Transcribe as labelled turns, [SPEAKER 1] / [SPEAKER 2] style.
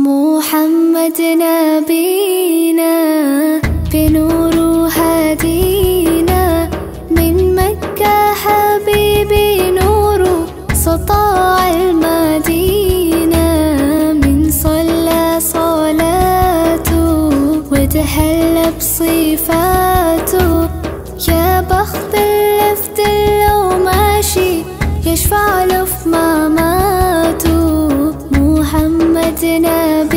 [SPEAKER 1] محمد نبينا بنور هدينا من مكة حبيبي نور سطاع المدينة من صلى صلاته وتهلى بصفاته يا بخت اللي لو ماشي يشفع له في مماته محمد نبي